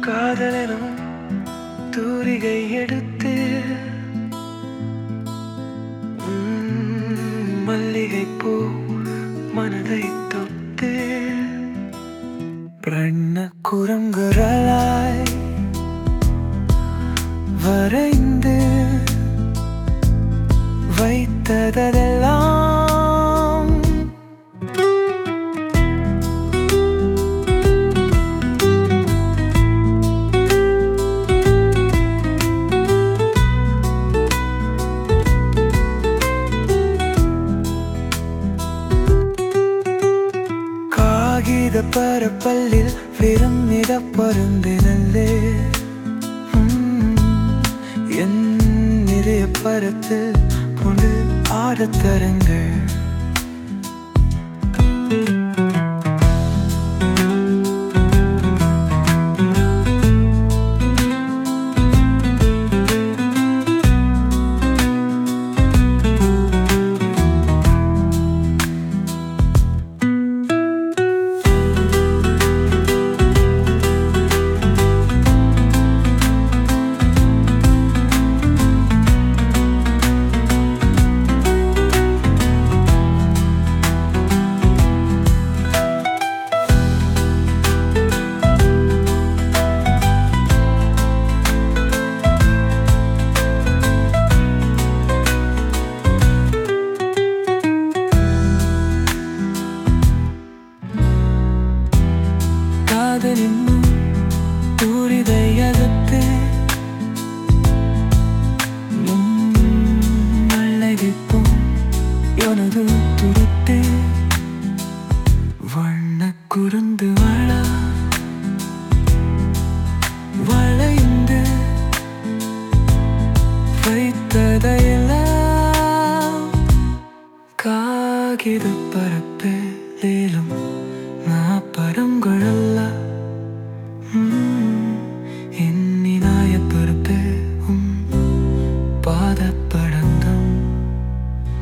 காதலனும் தூரிகை எடுத்து உம், மல்லிகை பூ மனதை தொட்டு பிரண்ண குரங்குரலாய் வரைந்து வைத்ததெல்லாம் காகித பரப்பல்லில் விரும்பிட பருந்தினல்லே என் நிறைய பரத்து கொண்டு ஆடத் தருங்கள் காதலின்னும் தூரிதை அகத்து மல்லடிப்போம் எனது துருத்து வண்ண குருந்து வள வளைந்து வைத்ததையெல்லாம் காகித பரப்பே